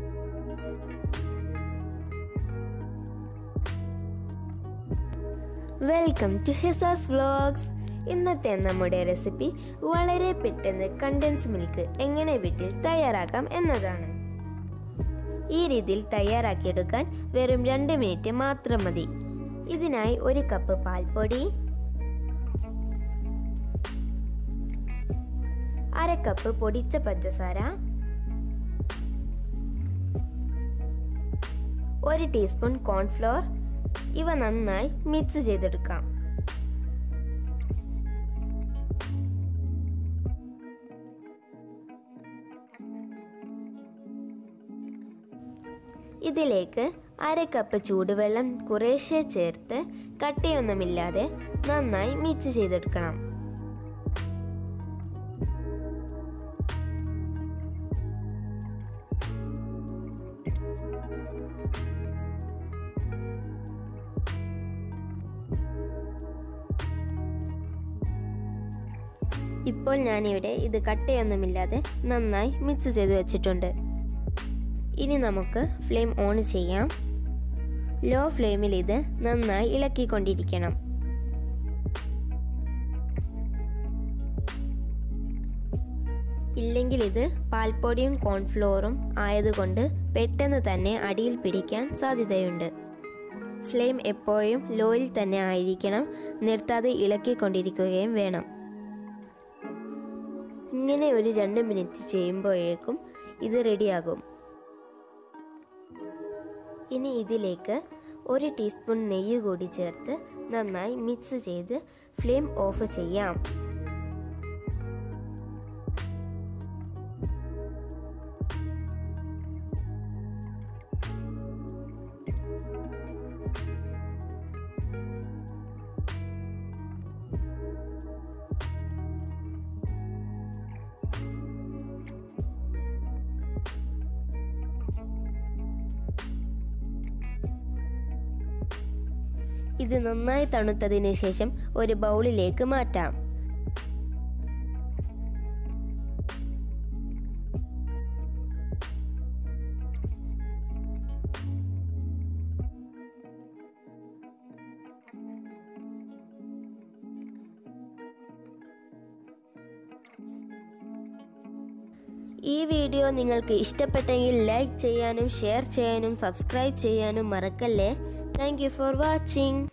welcome to ഹിസാസ് vlogs ഇന്നത്തെ നമ്മുടെ recipe വളരെ പെട്ടെന്ന് കണ്ടൻസ് മിൽക്ക് എങ്ങനെ വീട്ടിൽ തയ്യാറാക്കാം എന്നതാണ് ഈ രീതിയിൽ തയ്യാറാക്കിയെടുക്കാൻ വെറും രണ്ട് മിനിറ്റ് മാത്രം മതി ഇതിനായി ഒരു കപ്പ് പാൽപ്പൊടി അര കപ്പ് പൊടിച്ച പഞ്ചസാര ഒരു ടീസ്പൂൺ കോൺഫ്ലോർ ഇവ നന്നായി മിക്സ് ചെയ്തെടുക്കാം ഇതിലേക്ക് അര കപ്പ് ചൂടുവെള്ളം കുറേശ്ശെ ചേർത്ത് കട്ടിയൊന്നുമില്ലാതെ നന്നായി മിക്സ് ചെയ്തെടുക്കണം ഇപ്പോൾ ഞാനിവിടെ ഇത് കട്ടയൊന്നുമില്ലാതെ നന്നായി മിക്സ് ചെയ്ത് വെച്ചിട്ടുണ്ട് ഇനി നമുക്ക് ഫ്ലെയിം ഓൺ ചെയ്യാം ലോ ഫ്ലെയിമിൽ ഇത് നന്നായി ഇളക്കിക്കൊണ്ടിരിക്കണം ഇല്ലെങ്കിൽ ഇത് പാൽപ്പൊടിയും കോൺഫ്ലോറും ആയതുകൊണ്ട് പെട്ടെന്ന് തന്നെ അടിയിൽ പിടിക്കാൻ സാധ്യതയുണ്ട് ഫ്ലെയിം എപ്പോഴും ലോയിൽ തന്നെ ആയിരിക്കണം നിർത്താതെ ഇളക്കിക്കൊണ്ടിരിക്കുകയും വേണം ഇങ്ങനെ ഒരു രണ്ട് മിനിറ്റ് ചെയ്യുമ്പോഴേക്കും ഇത് റെഡിയാകും ഇനി ഇതിലേക്ക് ഒരു ടീസ്പൂൺ നെയ്യ് കൂടി ചേർത്ത് നന്നായി മിക്സ് ചെയ്ത് ഫ്ലെയിം ഓഫ് ചെയ്യാം ഇത് നന്നായി തണുത്തതിന് ശേഷം ഒരു ബൗളിലേക്ക് മാറ്റാം ഈ വീഡിയോ നിങ്ങൾക്ക് ഇഷ്ടപ്പെട്ടെങ്കിൽ ലൈക്ക് ചെയ്യാനും ഷെയർ ചെയ്യാനും സബ്സ്ക്രൈബ് ചെയ്യാനും മറക്കല്ലേ താങ്ക് യു ഫോർ വാച്ചിങ്